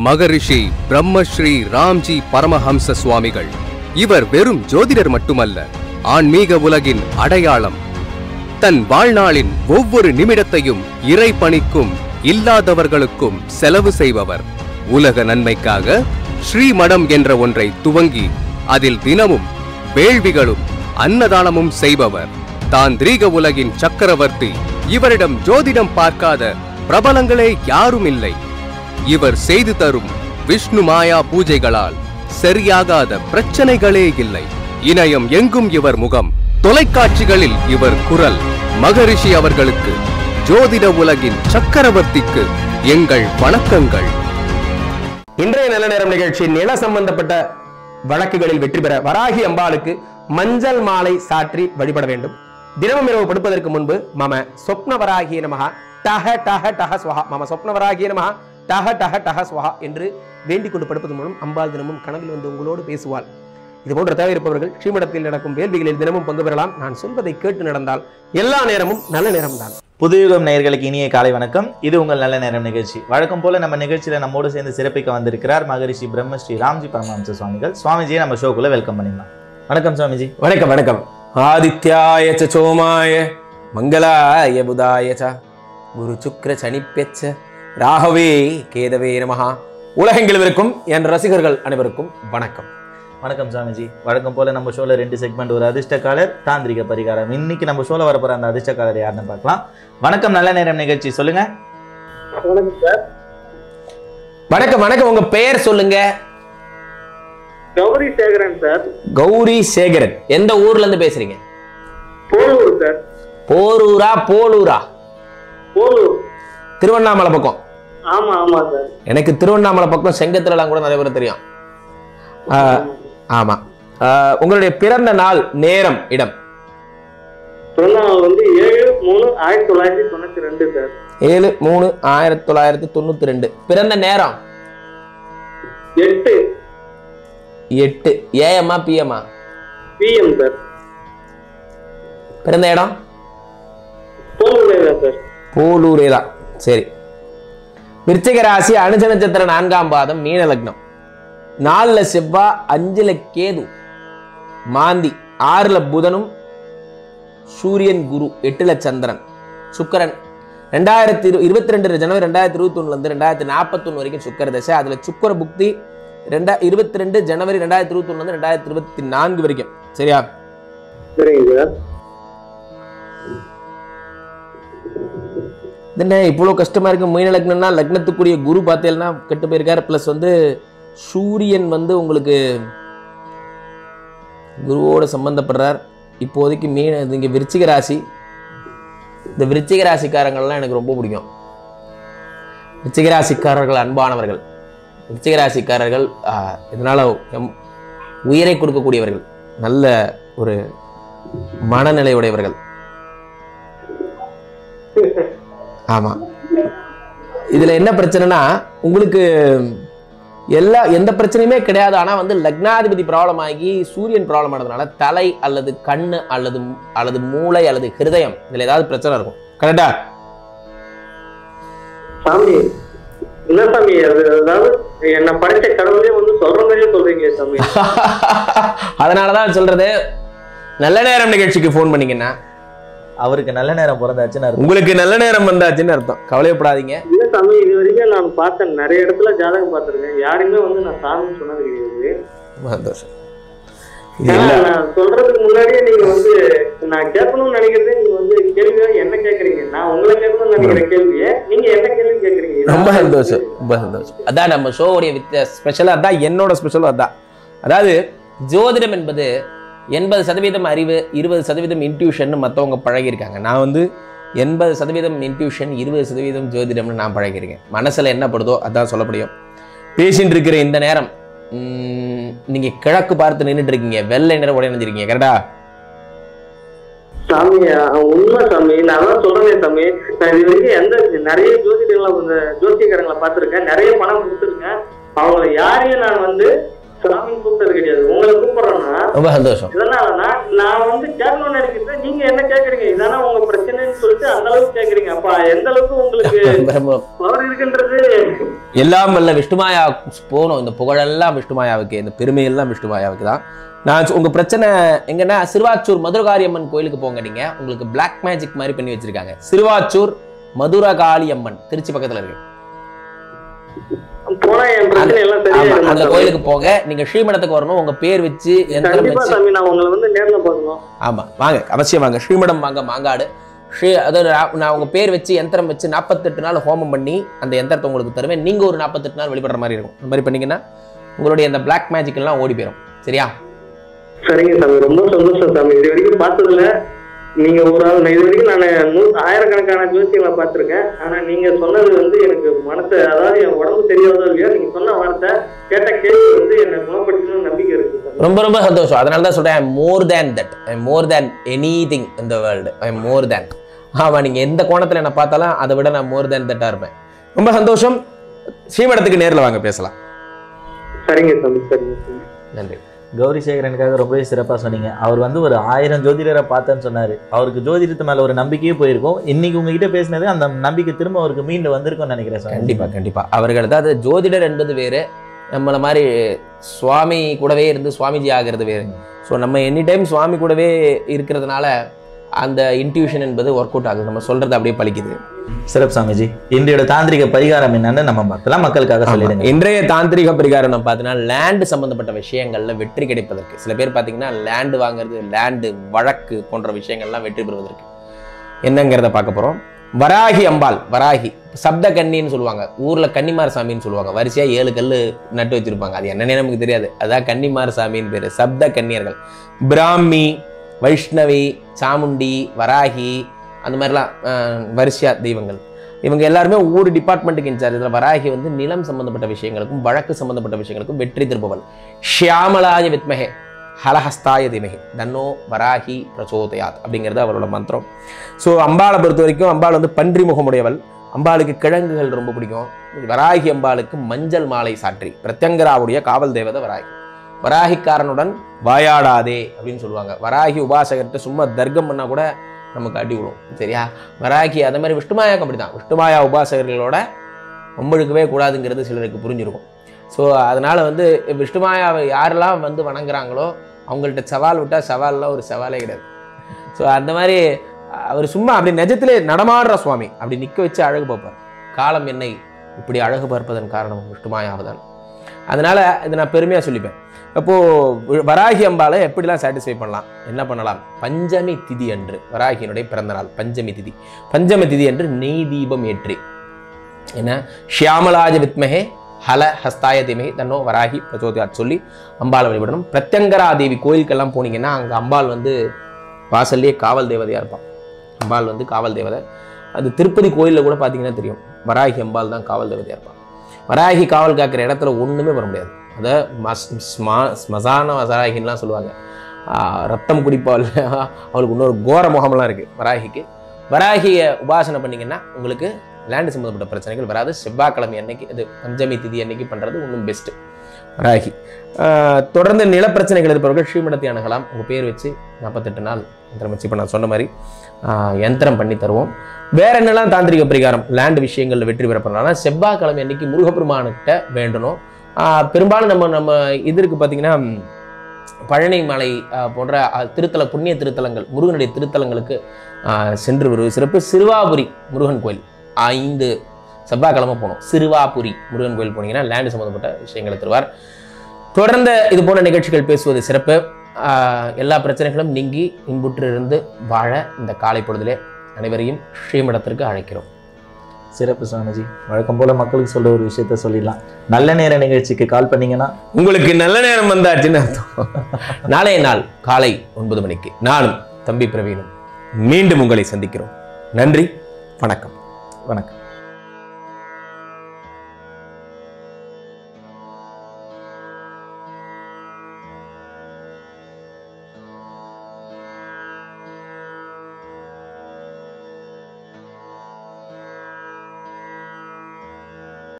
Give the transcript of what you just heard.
மகரிஷி பிரம்மஸ்ரீ ராம்ஜி பரமஹம்ச சுவாமிகள் இவர் வெறும் ஜோதிடர் மட்டுமல்ல ஆன்மீக உலகின் அடையாளம் தன் வாழ்நாளின் ஒவ்வொரு நிமிடத்தையும் இறை பணிக்கும் இல்லாதவர்களுக்கும் செலவு செய்பவர் உலக நன்மைக்காக ஸ்ரீமடம் என்ற ஒன்றை துவங்கி அதில் தினமும் வேள்விகளும் அன்னதானமும் செய்பவர் தாந்திரீக உலகின் சக்கரவர்த்தி இவரிடம் ஜோதிடம் பார்க்காத பிரபலங்களே யாரும் இல்லை இவர் செய்து தரும் விஷ்ணு மாயா பூஜைகளால் சரியாகாத பிரச்சனைகளே இல்லை இணையம் எங்கும் இவர் முகம் தொலைக்காட்சிகளில் இவர் குரல் மகரிஷி அவர்களுக்கு ஜோதிட உலகின் சக்கரவர்த்திக்கு எங்கள் வணக்கங்கள் இன்றைய நல்ல நேரம் நிகழ்ச்சி நில சம்பந்தப்பட்ட வழக்குகளில் வெற்றி பெற வராகி அம்பாளுக்கு மஞ்சள் மாலை சாற்றி வழிபட வேண்டும் தினமும் இரவு படுப்பதற்கு முன்பு மம சொப்ன வராகிய நமகா டஹ டஹ டஹ ஸ்வஹா மம சொப்ன வராகிய நமகா டஹ டஹ டஹ ஸ்வஹா என்று வேண்டிக் கொண்டு படுப்பதன் மூலம் அம்பாள் தினமும் கனவில் வந்து உங்களோடு பேசுவாள் இது போன்ற தேவை இருப்பவர்கள் ஸ்ரீமடத்தில் நடக்கும் வேள்விகளில் தினமும் பங்கு பெறலாம் நான் சொல்வதை கேட்டு நடந்தால் எல்லா நேரமும் நல்ல நேரம்தான் புதுயுகம் நேயர்களுக்கு இனிய காலை வணக்கம் இது உங்கள் நல்ல நேரம் நிகழ்ச்சி வழக்கம் போல நம்ம நிகழ்ச்சியில நம்மோடு சேர்ந்து சிறப்பிக்க வந்திருக்கிறார் மகரிஷி பிரம்மஸ்ரீ ராம்ஜி பரமஹம்ச சுவாமிகள் சுவாமிஜியை நம்ம ஷோக்குள்ள வெல்கம் பண்ணிடலாம் வணக்கம் சுவாமிஜி வணக்கம் வணக்கம் ஆதித்யாய ச சோமாய மங்களாய புதாய ச குரு சுக்ர சனிப்பெச்ச ராகவே கேதவே நமஹா உலகெங்கிலும் என் ரசிகர்கள் அனைவருக்கும் வணக்கம் வணக்கம் சுவாமிஜி வழக்கம் போல நம்ம ஷோல ரெண்டு செக்மெண்ட் ஒரு அதிர்ஷ்டக்காலர் தாந்திரிக பரிகாரம் இன்னைக்கு நம்ம ஷோல வரப்போற அந்த அதிர்ஷ்டக்காலர் யாருன்னு பார்க்கலாம் வணக்கம் நல்ல நேரம் நிகழ்ச்சி சொல்லுங்க வணக்கம் சார் வணக்கம் வணக்கம் உங்க பெயர் சொல்லுங்க கௌரி சேகரன் சார் கௌரி சேகரன் எந்த ஊர்ல இருந்து பேசுறீங்க போலூர் சார் போரூரா போலூரா போலூர் திருவண்ணாமலை பக்கம் ஆமா ஆமா சார் எனக்கு திருவண்ணாமலை பக்கம் செங்கத்திரலாம் கூட நிறைய பேர் தெரியும் ஆ, ஆமா ஆ, உங்களுடைய பிறந்த நாள் நேரம் இடம் பிறந்தநாள் வந்து ஏழு மூணு ஆயிரத்தி தொள்ளாயிரத்தி தொண்ணூத்தி ரெண்டு சார் ஏழு மூணு ஆயிரத்தி தொள்ளாயிரத்தி தொண்ணூத்தி ரெண்டு பிறந்த நேரம் எட்டு எட்டு ஏஎம்மா பிஎம்மா பிஎம் சார் பிறந்த இடம் போலூரே தான் சார் போலூரே தான் சரி விருச்சிக ராசி அனுஜ நட்சத்திர நான்காம் பாதம் மீன லக்னம் நாலுல செவ்வா அஞ்சுல கேது மாந்தி ஆறுல புதனும் சூரியன் குரு எட்டுல சந்திரன் சுக்கிரன் ரெண்டாயிரத்தி இரு இருபத்தி ரெண்டு ஜனவரி ரெண்டாயிரத்தி இருபத்தி இருந்து ரெண்டாயிரத்தி நாற்பத்தொன்று வரைக்கும் சுக்கர தசை அதுல சுக்கர புக்தி ரெண்டா இருபத்தி ரெண்டு ஜனவரி ரெண்டாயிரத்தி இருபத்தி இருந்து ரெண்டாயிரத்தி இருபத்தி நான்கு வரைக்கும் சரியா சரிங்க சார் என்ன இவ்வளோ கஷ்டமா இருக்கு மீன லக்னம்னா லக்னத்துக்குரிய குரு பார்த்தேன்னா கெட்டு போயிருக்காரு ப்ளஸ் வந்து சூரியன் வந்து உங்களுக்கு குருவோட சம்பந்தப்படுறார் இப்போதைக்கு மீன இங்கே விருச்சிக ராசி இந்த விருச்சிக ராசிக்காரங்கள்லாம் எனக்கு ரொம்ப பிடிக்கும் விருச்சிக ராசிக்காரர்கள் அன்பானவர்கள் விருச்சிக ராசிக்காரர்கள் ஆஹ், இதனால எம் உயிரை கொடுக்கக்கூடியவர்கள் நல்ல ஒரு மனநிலை உடையவர்கள் ஆமா இதுல என்ன பிரச்சனைனா உங்களுக்கு எல்லா எந்த பிரச்சனையுமே கிடையாது ஆனா வந்து லக்னாதிபதி ப்ராப்ளம் ஆகி சூரியன் ப்ராப்ளம் ஆனதுனால தலை அல்லது கண்ணு அல்லது அல்லது மூளை அல்லது ஹிருதயம் இதுல ஏதாவது பிரச்சனை இருக்கும் கரெக்டா சாமி என்ன சாமி அது அதாவது என்ன படிச்ச கடவுளே வந்து சொல்ற மாதிரியே சொல்றீங்க சாமி அதனாலதான் சொல்றது நல்ல நேரம் நிகழ்ச்சிக்கு ஃபோன் பண்ணீங்கன்னா அவருக்கு நல்ல நேரம் பிறந்தாச்சுன்னு அர்த்தம். உங்களுக்கு நல்ல நேரம் வந்தாச்சுன்னு அர்த்தம் கவலையப்படாதீங்க இல்ல சாமி இது வரைக்கும் நான் பார்த்தேன் நிறைய இடத்துல ஜாதகம் பார்த்திருக்கேன் யாருமே வந்து நான் சாமின்னு சொன்னது கிடையாது சந்தோஷம் இது ஏன்னா, இல்ல நான் சொல்றதுக்கு முன்னாடியே நீங்க வந்து நான் கேட்கணும்னு நினைக்கிறதே நீங்க வந்து கேள்வியா என்ன கேக்குறீங்க நான் உங்களை கேட்கணும்னு நினைக்கிற கேள்வியை நீங்க என்ன கேள்வி கேக்குறீங்க ரொம்ப சந்தோஷம் ரொம்ப சந்தோஷம் அதான் நம்ம ஷோவுடைய வித்தியாச ஸ்பெஷலாக அதான் என்னோட ஸ்பெஷலும் அதான் அதாவது ஜோதிடம் என்பது எண்பது சதவீதம் அறிவு இருபது சதவீதம் இன்ட்யூஷன் மற்றவங்க பழகியிருக்காங்க நான் வந்து எண்பது சதவீதம் இன்ட்யூஷன் இருபது சதவீதம் ஜோதிடம்னு நான் பழகியிருக்கேன் மனசில் என்ன படுதோ அதான் சொல்ல முடியும் பேசிட்டு இருக்கிற இந்த நேரம் ம், நீங்க கிழக்கு பார்த்து நின்றுட்டு இருக்கீங்க வெள்ளை நிற உடை நினைஞ்சிருக்கீங்க கரெக்டா சாமி அஹ் உண்மை சாமி நான் தான் சொல்றேனே சாமி நான் இது வரைக்கும் எந்த நிறைய ஜோதிடங்களை இந்த ஜோசியக்காரங்களை பார்த்திருக்கேன் நிறைய பணம் கொடுத்துருக்கேன் அவங்கள யாரையும் நான் வந்து சாமி கூப்பிட்டது கிடையாது உங்களை கூப்பிடுறேன்னா ரொம்ப சந்தோஷம் இதனாலனா நான் வந்து கேட்கணும்னு நினைக்கிறேன் நீங்க என்ன கேக்குறீங்க இதானா உங்க பிரச்சனைன்னு அப்படின்னு சொல்லிட்டு அந்த அளவுக்கு கேக்குறீங்க அப்ப எந்த அளவுக்கு உங்களுக்கு பிரம்ம பவர் இருக்குன்றது எல்லாம் வல்ல விஷ்ணுமாயா போகணும் இந்த புகழெல்லாம் விஷ்ணுமாயாவுக்கு இந்த பெருமையெல்லாம் விஷ்ணுமாயாவுக்கு தான் நான் சொ- உங்க பிரச்சனை எங்கன்னா சிறுவாச்சூர் மதுரகாரியம்மன் கோயிலுக்கு போங்க நீங்க உங்களுக்கு பிளாக் மேஜிக் மாதிரி பண்ணி வச்சிருக்காங்க சிறுவாச்சூர் மதுரகாளி அம்மன் திருச்சி பக்கத்துல இருக்கு போனா என் பிரச்சனை எல்லாம் ஆமா சரியா அந்த கோயிலுக்கு போங்க நீங்க ஸ்ரீமடத்துக்கு வரணும் உங்க பேர் வச்சு யந்திரம் கண்டிப்பா வச்சு சாமி நான் உங்களை வந்து நேர்ல பார்க்கணும் ஆமா வாங்க அவசியம் வாங்க ஸ்ரீமடம் வாங்க மாங்காடு ஸ்ரீ அதாவது நான் நான் உங்க பேர் வச்சு யந்திரம் வச்சு நாற்பத்தெட்டு நாள் ஹோமம் பண்ணி அந்த யந்திரத்தை உங்களுக்கு தருவேன் நீங்க ஒரு நாற்பத்தெட்டு நாள் வழிபடுற மாதிரி இருக்கும் அந்த மாதிரி பண்ணீங்கன்னா உங்களுடைய அந்த பிளாக் மேஜிக் எல்லாம் ஓடி போயிடும் சரியா சரிங்க சாமி ரொம்ப சந்தோஷம் சாமி இது வரைக்கும் பார்த்ததுல நீங்க ஒரு ஆள் நான் இது வரைக்கும் நான் நூ ஆயிரக்கணக்கான ஜோசியங்களை பார்த்திருக்கேன் ஆனா நீங்க சொன்னது வந்து எனக்கு மனசு அதாவது என் உடம்பு தெரியாதோ இல்லையோ நீங்க சொன்ன வார்த்தை கேட்ட கேள்வி வந்து என்னை குணப்படுத்தணும்னு நம்பிக்கை இருக்கு சாமி ரொம்ப ரொம்ப சந்தோஷம் அதனால தான் சொல்றேன் more than that I more than anything இந்த வேர்ல்டு ஐ மோர் தேன் ஆமா நீங்க எந்த கோணத்துல என்ன பார்த்தாலும் அதை விட நான் மோர் தேன் தட்டா இருப்பேன் ரொம்ப சந்தோஷம் ஸ்ரீமடத்துக்கு நேர்ல வாங்க பேசலாம் சரிங்க சாமி சரிங்க சாமி நன்றி கௌரி சேகரனுக்காக ரொம்பவே சிறப்பாக சொன்னீங்க அவர் வந்து ஒரு ஆயிரம் ஜோதிடரை பார்த்தேன்னு சொன்னார் அவருக்கு ஜோதிடத்து மேலே ஒரு நம்பிக்கையே போயிருக்கும் இன்னைக்கு உங்ககிட்ட பேசினது அந்த நம்பிக்கை திரும்ப அவருக்கு மீண்டு வந்திருக்கும்னு நினைக்கிறேன் சார் கண்டிப்பா கண்டிப்பா அவர்கள் அதாவது ஜோதிடர் என்பது வேறு நம்மள மாதிரி சுவாமி கூடவே இருந்து சுவாமிஜி ஆகிறது வேறு ஸோ நம்ம எனி டைம் சுவாமி கூடவே இருக்கிறதுனால அந்த இன்ட்யூஷன் என்பது ஒர்க் அவுட் ஆகுது நம்ம சொல்றது அப்படியே பலிக்குது சிறப்பு சாமிஜி இன்றையோட தாந்திரிக பரிகாரம் என்னன்னு நம்ம பார்க்கலாம் மக்களுக்காக சொல்லிடுங்க இன்றைய தாந்திரிக பரிகாரம் நம்ம பார்த்தீங்கன்னா லேண்டு சம்பந்தப்பட்ட விஷயங்கள்ல வெற்றி கிடைப்பதற்கு சில பேர் பார்த்தீங்கன்னா லேண்டு வாங்குறது லேண்டு வழக்கு போன்ற விஷயங்கள்லாம் வெற்றி பெறுவதற்கு என்னங்கிறத பார்க்க போறோம் வராகி அம்பாள் வராகி சப்த கன்னின்னு சொல்லுவாங்க ஊர்ல கன்னிமார் சாமின்னு சொல்லுவாங்க வரிசையா ஏழு கல் நட்டு வச்சிருப்பாங்க அது என்னன்னே நமக்கு தெரியாது அதான் கன்னிமார் சாமின்னு பேரு சப்த கன்னியர்கள் பிராமி வைஷ்ணவி சாமுண்டி வராகி அந்த மாதிரிலாம் அஹ், வரிசையா தெய்வங்கள் இவங்க எல்லாருமே ஒவ்வொரு டிபார்ட்மெண்ட்டுக்கு இன்சார்ஜ் இதில் வராகி வந்து நிலம் சம்பந்தப்பட்ட விஷயங்களுக்கும் வழக்கு சம்பந்தப்பட்ட விஷயங்களுக்கும் வெற்றி திருப்பவள் ஷியாமலாய வித்மகே ஹலஹஸ்தாய திமகே தன்னோ வராகி பிரச்சோதயாத் அப்படிங்கிறது அவரோட மந்திரம் ஸோ அம்பாளை பொறுத்த வரைக்கும் அம்பாள் வந்து பன்றி முகமுடையவள் அம்பாளுக்கு கிழங்குகள் ரொம்ப பிடிக்கும் வராகி அம்பாளுக்கு மஞ்சள் மாலை சாற்றி பிரத்யங்கராவுடைய காவல் தேவதை வராகி வராகிக்காரனுடன் வாயாடாதே அப்படின்னு சொல்லுவாங்க வராகி உபாசகர்கிட்ட சும்மா தர்க்கம் பண்ணா கூட நமக்கு அடி விடும் சரியா வராகி அதே மாதிரி விஷ்ணுமாயாக்கு அப்படி தான் விஷ்ணுமாயா உபாசகர்களோட ஒம்பழுக்கவே கூடாதுங்கிறது சிலருக்கு புரிஞ்சிருக்கும் ஸோ அதனால வந்து விஷ்ணுமாயாவை யாரெல்லாம் வந்து வணங்குறாங்களோ அவங்கள்ட்ட சவால் விட்டால் சவால்லாம் ஒரு சவாலே கிடையாது ஸோ அந்த மாதிரி அவர் சும்மா அப்படி நிஜத்திலே நடமாடுற சுவாமி அப்படி நிற்க வச்சு அழகு பார்ப்பார் காலம் என்னை இப்படி அழகு பார்ப்பதன் காரணம் விஷ்ணுமாயாவதான் அதனால இதை நான் பெருமையாக சொல்லிப்பேன் அப்போது வராகி அம்பாலை எப்படிலாம் சாட்டிஸ்ஃபை பண்ணலாம் என்ன பண்ணலாம் பஞ்சமி திதி அன்று வராகியினுடைய பிறந்த நாள் பஞ்சமி திதி பஞ்சமி திதி அன்று நெய் தீபம் ஏற்றி என்ன ஷியாமலாஜ வித்மகே ஹல ஹஸ்தாய திமே தன்னோ வராகி பிரச்சோதியாத் சொல்லி அம்பாளை வழிபடணும் பிரத்யங்கரா தேவி கோயிலுக்கெல்லாம் போனீங்கன்னா அங்கே அம்பாள் வந்து வாசல்லையே காவல் தேவதையாக இருப்பான் அம்பாள் வந்து காவல் தேவதை அது திருப்பதி கோயிலில் கூட பார்த்தீங்கன்னா தெரியும் வராகி அம்பாள் தான் காவல் தேவதையாக இருப்பான் வராகி காவல் காக்கிற இடத்துல ஒன்றுமே பண்ண முடியாது அதை மஸ் ஸ்மா ஸ்மசான வராகின்லாம் சொல்லுவாங்க ஆஹ் ரத்தம் குடிப்பால் அவளுக்கு இன்னொரு கோர முகமெல்லாம் இருக்குது வராகிக்கு வராகியை உபாசனை பண்ணீங்கன்னா உங்களுக்கு லேண்டு சம்மந்தப்பட்ட பிரச்சனைகள் வராது செவ்வாய்க்கிழமை அன்னைக்கு இது பஞ்சமி திதி அன்னைக்கு பண்ணுறது இன்னும் பெஸ்ட்டு வராகி ஆஹ் தொடர்ந்து நிலப்பிரச்சனைகள் இருப்பவர்கள் ஸ்ரீமடத்தை அணுகலாம் உங்கள் பேர் வச்சு நாற்பத்தெட்டு நாள் யந்திரம் வச்சு இப்போ நான் சொன்ன மாதிரி ஆஹ் யந்திரம் பண்ணி தருவோம் வேற என்னெல்லாம் தாந்திரிக பரிகாரம் லேண்ட் விஷயங்களில் வெற்றி பெற பண்ணலாம் செவ்வாய்க்கிழமை அன்னைக்கு முருகப்பெருமானுக்கிட்ட வேண்டணும் ஆஹ் பெரும்பாலும் நம்ம நம்ம இது இருக்கு பார்த்தீங்கன்னா ம், பழனி மலை ஆஹ், போன்ற ஆஹ், திருத்தல புண்ணிய திருத்தலங்கள் முருகனுடைய திருத்தலங்களுக்கு ஆஹ், சென்று வருவது சிறப்பு சிறுவாபுரி முருகன் கோயில் ஐந்து செவ்வாய்க்கிழமை போகணும் சிறுவாபுரி முருகன் கோயில் போனீங்கன்னா லேண்டு சம்மந்தப்பட்ட விஷயங்களை தருவார் தொடர்ந்து இது போன்ற நிகழ்ச்சிகள் பேசுவது சிறப்பு ஆஹ், எல்லா பிரச்சனைகளும் நீங்கி இன்புற்று இருந்து வாழ இந்த காலை பொழுதிலே அனைவரையும் ஸ்ரீமடத்திற்கு அழைக்கிறோம் சிறப்பு சுவாமிஜி வழக்கம் போல மக்களுக்கு சொல்ற ஒரு விஷயத்த சொல்லிடலாம் நல்ல நேர நிகழ்ச்சிக்கு கால் பண்ணீங்கன்னா உங்களுக்கு நல்ல நேரம் வந்தாச்சுன்னு அர்த்தம் நாளைய நாள் காலை ஒன்பது மணிக்கு நானும் தம்பி பிரவீனும் மீண்டும் உங்களை சந்திக்கிறோம் நன்றி வணக்கம் வணக்கம்